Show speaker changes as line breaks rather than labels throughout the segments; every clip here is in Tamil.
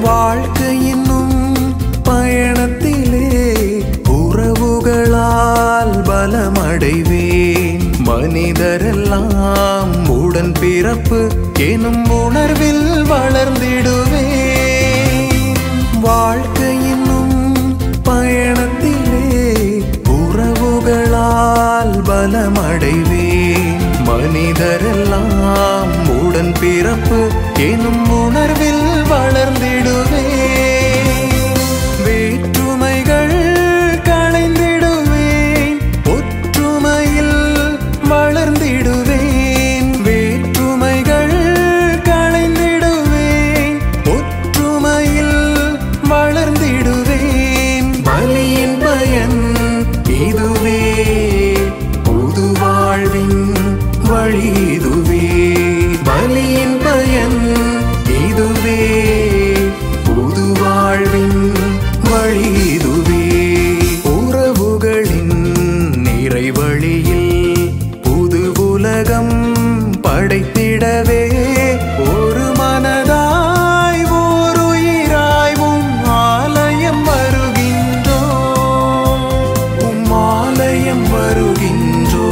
வாழ்க்கை என்னும் பயணத்திலே உறவுகளால் பலமடைவேன் மனிதரெல்லாம் உடன் பிறப்பு எனும் உணர்வில் வளர்ந்திடுவேன் வாழ்க்கை என்னும் பயணத்திலே உறவுகளால் பலமடைவேன் மனிதரெல்லாம் உடன் பிறப்பு எனும் உணர்வில் வளர்ந்திடுவேன் வேற்றுமைகள் களைந்திடுவேன் ஒற்றுமையில் வளர்ந்திடுவேன் வேற்றுமைகள் களைந்திடுவேன் ஒற்றுமையில் வளர்ந்திடுவேன் பலியின் பயன் இதுவே புது வாழ்வின் வழி இதுவே பலியின் பயன் இதுவே புது வாழ்வின் வழி இதுவே உறவுகளின் நிறைவழியில் புது உலகம் படைத்திடவே ஒரு மனதாய் ஓர் உயிராய் உம் ஆலயம் வருகின்றோ உம் ஆலயம் வருகின்றோ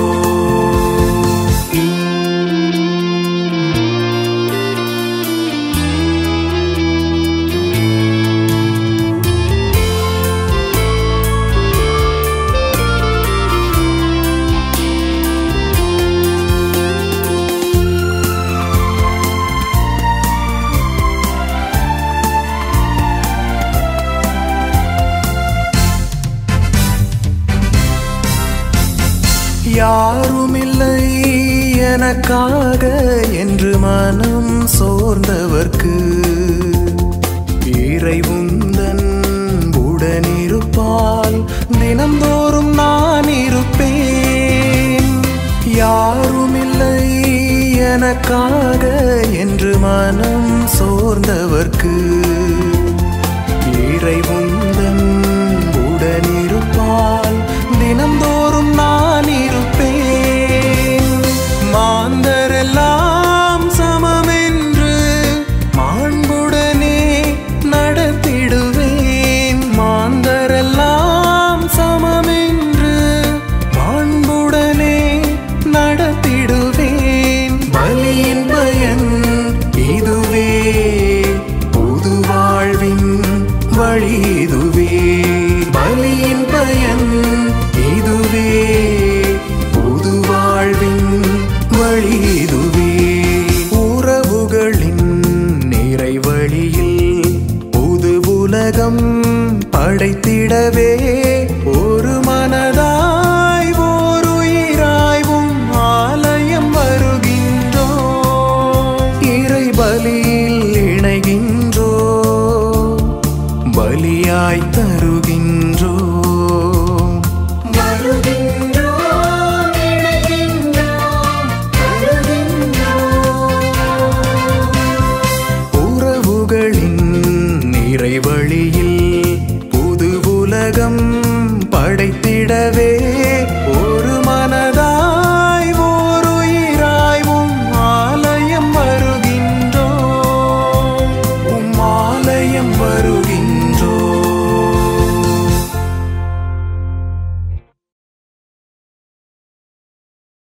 யாருமில்லை எனக்காக என்று மனம் சோர்ந்தவர்க்கு இறைவுந்தன் உடனிருப்பால் தினந்தோறும் நான் இருப்பேன் யாருமில்லை எனக்காக என்று மனம் சோர்ந்தவர்க்கு இறைவுந்தன் உடனிருப்பால் தினந்தோறும் நான் இருப்பேன் மாந்தரெல்லாம் சமமென்று மாண்புடனே நடத்திடுவேன் மாந்தரெல்லாம் சமமென்று மாண்புடனே நடத்திடுவேன் பலியின் பயன் இதுவே புது வாழ்வின் வழி இதுவே பலியின் பயன் இதுவே புது வாழ்வின் வழி இதுவே உறவுகளின் நிறைவழியில் புது உலகம் படைத்திடவே ஒரு மனதாய் ஓர் உயிராய் உம் ஆலயம் வருகின்றோ இறை பலியில் இணைகின்றோ பலியாய் தர